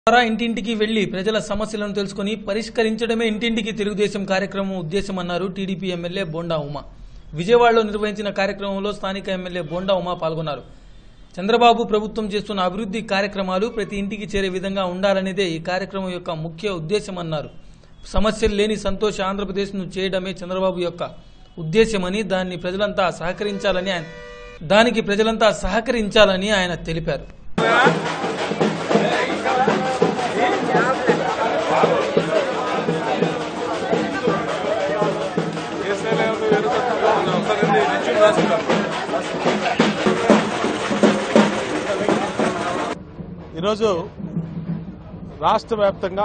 ద్వారా ఇంటింటికి వెళ్లి ప్రజల సమస్యలను తెలుసుకుని పరిష్కరించడమే ఇంటింటికి తెలుగుదేశం కార్యక్రమం ఉద్దేశమన్నారు టీడీపీ ఎమ్మెల్యే బోండా ఉమా విజయవాడలో నిర్వహించిన కార్యక్రమంలో స్థానిక ఎమ్మెల్యే బోండా ఉమా పాల్గొన్నారు చంద్రబాబు ప్రభుత్వం చేస్తున్న అభివృద్ధి కార్యక్రమాలు ప్రతి ఇంటికి చేరే విధంగా ఉండాలనేదే ఈ కార్యక్రమం యొక్క ముఖ్య ఉద్దేశమన్నారు సమస్యలు లేని సంతోష ఆంధ్రప్రదేశ్ను చేయడమే చంద్రబాబు యొక్క ఉద్దేశమని దాన్ని ప్రజలంతా సహకరించాలని ఆయన దానికి ప్రజలంతా సహకరించాలని ఆయన తెలిపారు ఈరోజు రాష్ట్ర వ్యాప్తంగా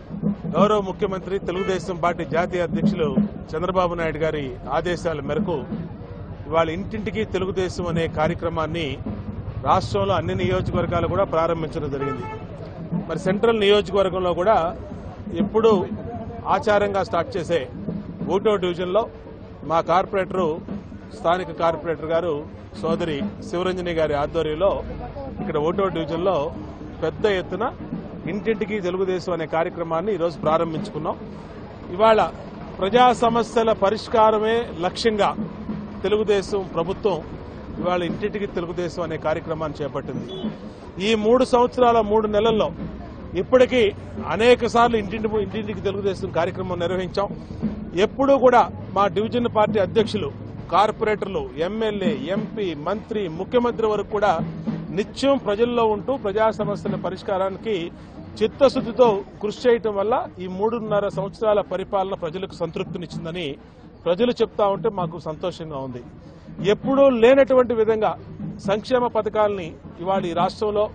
గౌరవ ముఖ్యమంత్రి తెలుగుదేశం పార్టీ జాతీయ అధ్యక్షులు చంద్రబాబు నాయుడు గారి ఆదేశాల మేరకు ఇవాళ ఇంటింటికి తెలుగుదేశం అనే కార్యక్రమాన్ని రాష్ట్రంలో అన్ని నియోజకవర్గాలు కూడా ప్రారంభించడం జరిగింది మరి సెంట్రల్ నియోజకవర్గంలో కూడా ఎప్పుడు ఆచారంగా స్టార్ట్ చేసే ఓటో డివిజన్లో మా కార్పొరేటరు స్థానిక కార్పొరేటర్ గారు సోదరి శివరంజని గారి ఆధ్వర్యంలో ఇక్కడ ఓటో డివిజన్లో పెద్ద ఎత్తున ఇంటింటికి తెలుగుదేశం అనే కార్యక్రమాన్ని ఈరోజు ప్రారంభించుకున్నాం ఇవాళ ప్రజా సమస్యల పరిష్కారమే లక్ష్యంగా తెలుగుదేశం ప్రభుత్వం ఇవాళ ఇంటింటికి తెలుగుదేశం అనే కార్యక్రమాన్ని చేపట్టింది ఈ మూడు సంవత్సరాల మూడు నెలల్లో ఇప్పటికీ అనేక సార్లు ఇంటింటి ఇంటింటికి తెలుగుదేశం కార్యక్రమం నిర్వహించాం ఎప్పుడూ కూడా మా డివిజన్ పార్టీ అధ్యక్షులు కార్పొరేటర్లు ఎమ్మెల్యే ఎంపీ మంత్రి ముఖ్యమంత్రి వరకు కూడా నిత్యం ప్రజల్లో ఉంటూ ప్రజా సమస్యల పరిష్కారానికి చిత్తశుద్దితో కృషి చేయటం వల్ల ఈ మూడున్నర సంవత్సరాల పరిపాలన ప్రజలకు సంతృప్తినిచ్చిందని ప్రజలు చెప్తా ఉంటే మాకు సంతోషంగా ఉంది ఎప్పుడూ లేనటువంటి విధంగా సంక్షేమ పథకాలని ఇవాళ ఈ రాష్ట్రంలో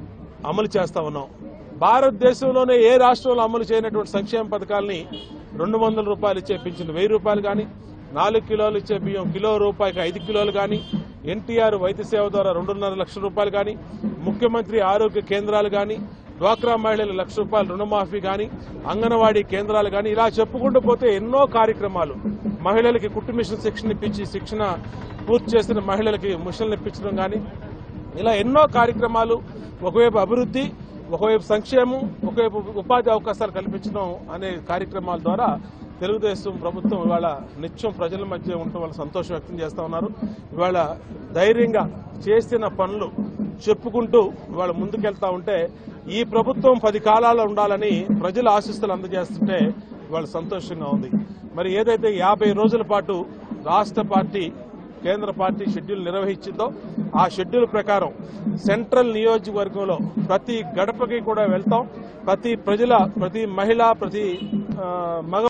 అమలు చేస్తా ఉన్నాం భారతదేశంలోనే ఏ రాష్ట్రంలో అమలు చేయనటువంటి సంక్షేమ పథకాలని రెండు వందల రూపాయలు ఇచ్చే పింఛను వెయ్యి రూపాయలు కానీ నాలుగు కిలోలు ఇచ్చే బియ్యం కిలో రూపాయికి ఐదు కిలోలు కానీ ఎన్టీఆర్ వైద్య సేవ ద్వారా రెండున్నర లక్షల రూపాయలు కానీ ముఖ్యమంత్రి ఆరోగ్య కేంద్రాలు కానీ డ్వాక్రా మహిళల లక్ష రూపాయల రుణమాఫీ కానీ అంగన్వాడీ కేంద్రాలు కానీ ఇలా చెప్పుకుంటూ పోతే ఎన్నో కార్యక్రమాలు మహిళలకి కుట్టు మిషన్ శిక్షణ ఇప్పించి శిక్షణ పూర్తి చేసిన మహిళలకి మిషన్లు ఇప్పించడం కానీ ఇలా ఎన్నో కార్యక్రమాలు ఒకవైపు అభివృద్ధి ఒకవైపు సంక్షేమం ఒకవైపు ఉపాధి అవకాశాలు కల్పించడం అనే కార్యక్రమాల ద్వారా తెలుగుదేశం ప్రభుత్వం ఇవాళ నిత్యం ప్రజల మధ్య ఉండటం వల్ల సంతోషం వ్యక్తం చేస్తా ఉన్నారు ఇవాళ ధైర్యంగా చేసిన పనులు చెప్పుకుంటూ ఇవాళ ముందుకెళ్తా ఉంటే ఈ ప్రభుత్వం పది కాలాలు ఉండాలని ప్రజల ఆశిస్తులు అందజేస్తుంటే ఇవాళ సంతోషంగా ఉంది మరి ఏదైతే యాభై రోజుల పాటు రాష్ట్ర పార్టీ కేంద్ర పార్టీ షెడ్యూల్ నిర్వహించిందో ఆ షెడ్యూల్ ప్రకారం సెంట్రల్ నియోజకవర్గంలో ప్రతి గడపకి కూడా వెళ్తాం ప్రతి ప్రజల ప్రతి మహిళ ప్రతి ఆ, మగ